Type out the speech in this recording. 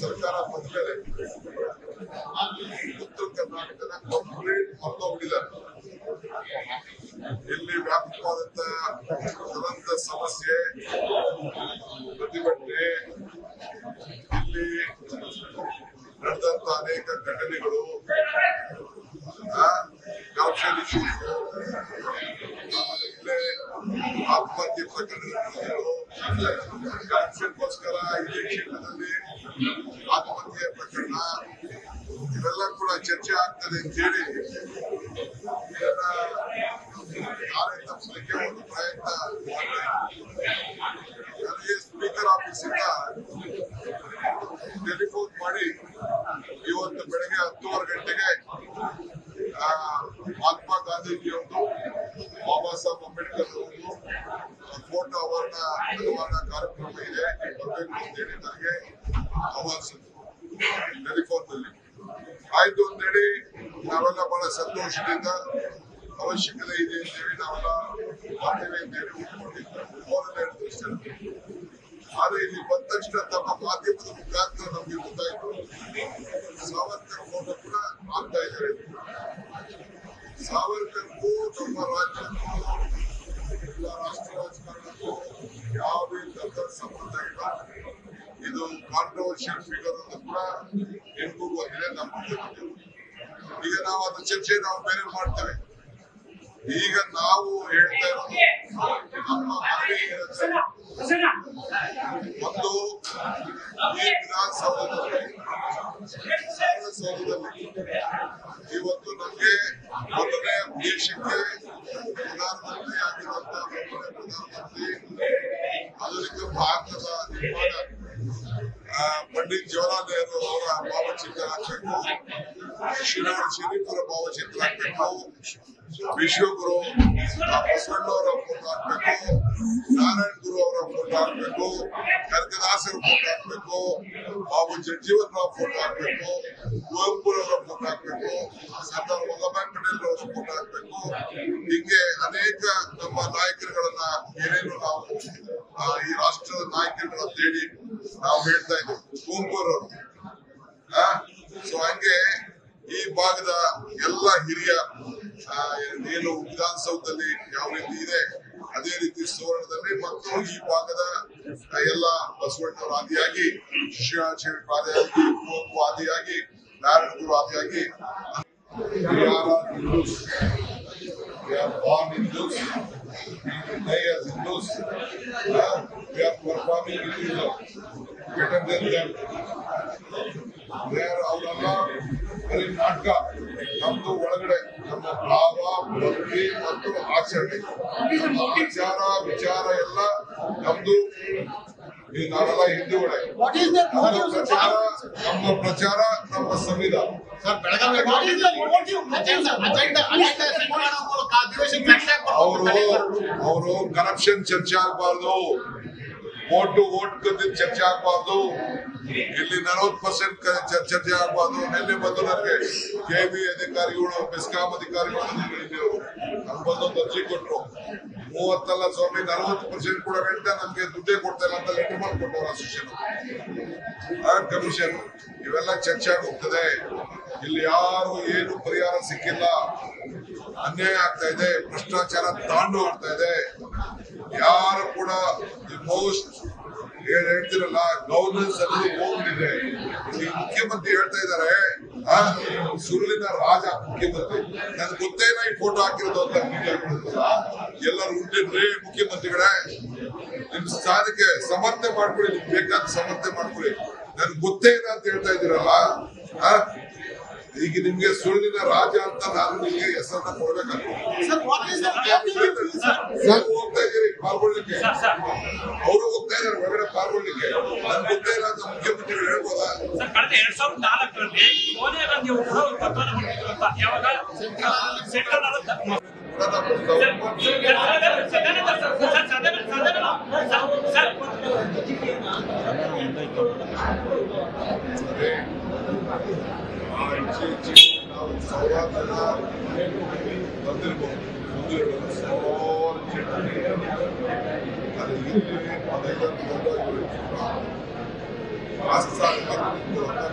ಸರ್ಕಾರ ಬಂದ್ಮೇಲೆ ಉತ್ತರ ಕರ್ನಾಟಕದ ಕಂಪ್ಲೀಟ್ ಮರ್ತೋಗ್ಬಿಟ್ಟಿದ್ದಾರೆ ಇಲ್ಲಿ ವ್ಯಾಪಕವಾದಂತ ದುರಂತ ಸಮಸ್ಯೆ ಪ್ರತಿಭಟನೆ ಇಲ್ಲಿ ನಡೆದಂತ ಅನೇಕ ಘಟನೆಗಳು ಕರಪ್ಷನ್ ಇಶ್ಯೂಸ್ ಇಲ್ಲೇ ಆತ್ಮಹತ್ಯೆ ಪ್ರಕರಣಗಳು ಕರಪ್ಷನ್ಗೋಸ್ಕರ ಇದೇ ಕ್ಷೇತ್ರದಲ್ಲಿ ಆತ್ಮಹತ್ಯೆ ಪ್ರಕರಣ ಇವೆಲ್ಲ ಕೂಡ ಚರ್ಚೆ ಆಗ್ತದೆ ಅಂತೇಳಿ ಇದನ್ನ ನಾಳೆ ತಪ್ಪಿಸಲಿಕ್ಕೆ ಒಂದು ಪ್ರಯತ್ನ ಮಾಡ್ತಾ ಇದ್ದೀನಿ. ನನಗೆ ಸ್ಪೀಕರ್ ಆಫೀಸಿಂದ ಟೆಲಿಫೋನ್ ಮಾಡಿ ಇವತ್ತು ಬೆಳಗ್ಗೆ ಹತ್ತುವರೆ ಗಂಟೆಗೆ ಆ, ಮಹಾತ್ಮ ಗಾಂಧೀಜಿಯವರು ಬಾಬಾ ಸಾಹೇಬ್ ಅಂಬೇಡ್ಕರ್ ಅವರು ಫೋಟೋ ಅವರಣ ಅನಾವರಣ ಕಾರ್ಯಕ್ರಮ ಇದೆ ಬರ್ಬೇಕು ಅಂತೇಳಿ ನನಗೆ ಆಹ್ವಾನಿಸಿದ್ರು ಟೆಲಿಫೋನ್ ನಲ್ಲಿ ಆಯ್ತು ಅಂತೇಳಿ ನಾವೆಲ್ಲ ಬಹಳ ಸಂತೋಷದಿಂದ ಅವಶ್ಯಕತೆ ಇದೆ ಅಂತೇಳಿ ನಾವೆಲ್ಲ ಮಾಡ್ತೇವೆ ಅಂತೇಳಿ ಒಪ್ಕೊಂಡಿದ್ದು ಫೋನಲ್ಲಿ ಹೇಳಿದ್ರು ಅಷ್ಟೇ. ಆದ್ರೆ ಇಲ್ಲಿ ಬಂದ ತಕ್ಷಣ ತಮ್ಮ ಮಾಧ್ಯಮದ ಮುಖಾಂತರ ನಮಗೆ ಗೊತ್ತಾಯ್ತು ಸಾವರ್ಕರ್ ಫೋಟೋ ಕೂಡ ಆಗ್ತಾ ಇದ್ದಾರೆ ಸಾವರ್ಕರ್ಗೂ ನಮ್ಮ ರಾಜ್ಯಕ್ಕೂ ಎಲ್ಲ ರಾಷ್ಟ್ರ ರಾಜಕಾರಣಕ್ಕೂ ಯಾವುದೇ ಥರದ ಸಂಬಂಧ ಇಲ್ಲ ಇದು ಕಾಂಟ್ರವರ್ಷಿಯಲ್ ಫಿಗರ್ ಅಂತ ಕೂಡ ನಿಮಗೂ ಗೊತ್ತಿದೆ ನಮಗೂ ಗೊತ್ತಿದೆ ಈಗ ನಾವು ಅದ್ರ ಚರ್ಚೆ ನಾವು ಬೇರೆ ಮಾಡ್ತೇವೆ ಈಗ ನಾವು ಹೇಳ್ತಾ ಇರೋದು ನಮ್ಮ ಮನವಿ ಏನಂದ್ರೆ ಒಂದು ಈ ವಿಧಾನಸೌಧದಲ್ಲಿ ವಿಧಾನಸೌಧದಲ್ಲಿ ಇವತ್ತು ನಮಗೆ ಮೊದಲನೇ ದೇಶಕ್ಕೆ ಪ್ರಧಾನಮಂತ್ರಿ ಆಗಿರುವಂತ ಮೊದಲನೇ ಪ್ರಧಾನಮಂತ್ರಿ ಆಧುನಿಕ ಭಾರತದ ನಿರ್ಮಾಣ ಆ, ಪಂಡಿತ್ ಜವಾಹರ್ಲಾಲ್ ನೆಹರು ಅವರ ಭಾವಚಿತ್ರ ಹಾಕ್ಬೇಕು ಶ್ರೀನಾಥ್ ಶರೀಫರ ಭಾವಚಿತ್ರ ಹಾಕ್ಬೇಕು ವಿಶ್ವಗುರು ಆ, ಬಸವಣ್ಣವರ ಫೋಟೋ ಹಾಕ್ಬೇಕು ನಾರಾಯಣ ಗುರು ಅವರ ಫೋಟೋ ಹಾಕ್ಬೇಕು ಕನಕದಾಸರ ಫೋಟೋ ಹಾಕ್ಬೇಕು ಬಾಬು ಜಗಜೀವನ್ ರಾವ್ ಫೋಟೋ ಹಾಕ್ಬೇಕು ಕುವೆಂಪುರವರ ಫೋಟೋ ಹಾಕ್ಬೇಕು ಸರ್ದಾರ್ ವಲ್ಲಭಾಯ್ ಪಟೇಲ್ ಅವರ ಫೋಟೋ ಹಾಕ್ಬೇಕು ಹೀಗೆ ಅನೇಕ ನಮ್ಮ ನಾಯಕರುಗಳನ್ನ ಏನೇನು ನಾವು ಆ, ಈ ರಾಷ್ಟ್ರದ ನಾಯಕರುಗಳ ಅಂತೇಳಿ ನಾವು ಹೇಳ್ತಾ ಇದ್ದೀವಿ ಕುವೆಂಪುರವರು ಸೊ ಹಂಗೆ ಈ ಭಾಗದ ಎಲ್ಲ ಹಿರಿಯ ಆ, ಏನು ವಿಧಾನಸೌಧದಲ್ಲಿ ಯಾವ ರೀತಿ ಇದೆ ಅದೇ ರೀತಿ ಸುವರ್ಣದಲ್ಲಿ ಮತ್ತು ಈ ಭಾಗದ ಆ, ಎಲ್ಲ ಬಸವಣ್ಣವರ ಆದಿಯಾಗಿ ಶಿವಾಚಾರ್ಯ ಆದಿಯಾಗಿ ಕುವೆಂಪು ಆದಿಯಾಗಿ ನಾರಾಯಣ ಗುರು ಆದಿಯಾಗಿ We are all Hindus. We are born Hindus. We die as Hindus. Uh, we are performing Hinduism better than them. They are ಅವರೆಲ್ಲ ಬರೀ ನಾಟಕ ನಮ್ದು ಒಳಗಡೆ ನಮ್ಮ ಭಾವ ಭಕ್ತಿ ಮತ್ತು ಆಚರಣೆ ನಮ್ಮ ಆಚಾರ ವಿಚಾರ ಎಲ್ಲ ನಮ್ದು ಈ ನಾವೆಲ್ಲ ಹಿಂದೂಗಳೇ What is their ನಮ್ಮ motive, sir? ಪ್ರಚಾರ ನಮ್ಮ ಪ್ರಚಾರ ನಮ್ಮ ಸಂವಿಧಾನ What is their motive? Agenda, agenda, agenda set ಮಾಡೋ ಮೂಲಕ ಅಧಿವೇಶನ ಚರ್ಚೆ ಅವರು ಅವರು ಕರಪ್ಷನ್ ಚರ್ಚೆ ಆಗಬಾರ್ದು ಓಟು ಓಟ್ ಕದ್ದಿದ್ ಚರ್ಚೆ ಆಗಬಾರ್ದು ಇಲ್ಲಿ ನಲವತ್ತು ಪರ್ಸೆಂಟ್ ಚರ್ಚೆ ಆಗಬಾರ್ದು ನಿನ್ನೆ ಬಂದು ನನಗೆ ಕೆ ಬಿ ಅಧಿಕಾರಿಗಳು ಬೆಸ್ಕಾಂ ಅಧಿಕಾರಿಗಳು ನಮ್ಗೆ ಬಂದೊಂದು ಅರ್ಜಿ ಕೊಟ್ರು ಮೂವತ್ತಲ್ಲ ಸ್ವಾಮಿ ನಲವತ್ತು ಪರ್ಸೆಂಟ್ ಕೂಡ ಅಂತ ನಮ್ಗೆ ದುಡ್ಡೇ ಕೊಡ್ತಾ ಇಲ್ಲ ಅಂತ ಲೆಟರ್ ಮಾಡ್ಕೊಟ್ಟವ್ರು ಅಸೋಸಿಯೇಷನ್ ಕಮಿಷನ್ ಇವೆಲ್ಲ ಚರ್ಚೆ ಆಗೋಗ್ತದೆ ಇಲ್ಲಿ ಯಾರು ಏನು ಪರಿಹಾರ ಸಿಕ್ಕಿಲ್ಲ ಅನ್ಯಾಯ ಆಗ್ತಾ ಇದೆ ಭ್ರಷ್ಟಾಚಾರ ತಾಂಡು ಆಗ್ತಾ ಇದೆ ಯಾರು ಕೂಡ ದಿ ಮೋಸ್ಟ್ ಏನ್ ಹೇಳ್ತಿರಲ್ಲ ಗವರ್ನೆನ್ಸ್ ಅನ್ನೋದು ಹೋಗ್ಬಿಟ್ಟಿದೆ ಈ ಮುಖ್ಯಮಂತ್ರಿ ಹೇಳ್ತಾ ಇದ್ದಾರೆ ಆ, ಸುರುಳಿನ ರಾಜ ಮುಖ್ಯಮಂತ್ರಿ ನನ್ಗೆ ಗೊತ್ತೇನ ಈ ಫೋಟೋ ಹಾಕಿರೋದು ಅಂತ media ಗಳಲ್ಲ. ಎಲ್ಲರೂ ಉಂಟೇನ್ರಿ ಮುಖ್ಯಮಂತ್ರಿಗಳೇ ನಿಮ್ ಸ್ಥಾನಕ್ಕೆ ಸಮರ್ಥನೆ ಮಾಡ್ಕೊಳ್ಳಿ ನಿಮ್ಗೆ ಬೇಕಾದ ಸಮರ್ಥನೆ ಮಾಡ್ಕೊಳ್ಳಿ ನನ್ಗೆ ಗೊತ್ತೇ ಇಲ್ಲ ಅಂತ ಹೇಳ್ತಾ ಇದ್ದೀರಲ್ಲ ಆ? ಈಗ ನಿಮ್ಗೆ ಸುಳ್ಳಿನ ರಾಜ ಅಂತ ನಾನು ನಿಮ್ಗೆ ಹೆಸರನ್ನ ಕೊಡ್ಬೇಕಾಗ್ತದೆ Sir, what is their motive, sir? ನೀವು ಹೋಗ್ತಾ ಇದ್ದೀರಿ ಪಾಲ್ಗೊಳ್ಳಿಕ್ಕೆ ಅವರು ಹೋಗ್ತಾ ಇದ್ದಾರೆ ಹೊರಗಡೆ ಪಾಲ್ಗೊಳ್ಳಿಕ್ಕೆ ನನ್ಗೆ ಗೊತ್ತೇ ಇಲ್ಲ ಅಂತ ಮುಖ್ಯಮಂತ್ರಿಗಳು ಹೇಳ್ಬೋದಾ ಸರ್ ಕಳೆದ ಎರಡ್ ಸಾವಿರದ ನಾಲ್ಕರಲ್ಲಿ ಸೋನಿಯಾ ಗಾಂಧಿ ಅವರು ಕೂಡ ಒಂದು ಪತ್ರನ ಕೊಟ್ಟಿದ್ರು ಅಂತ ಯಾವಾಗ ಸೆಂಟ್ರಲ್ ಅದೇ ಆ ಈಚೆ ಈಚೆ ನಾವು ಸಾವಿರಾರು ಜನ ಬಂದಿರ್ಬೋದು ಬಂದಿರ್ಬೋದು ಸಾವಿರಾರು ಜನ ಅದು ಇಲ್ಲಿ ಮನೆಯಿಂದ ದೊಡ್ಡ ರಾಷ್ಟ್ರ ಸಾಧನೆ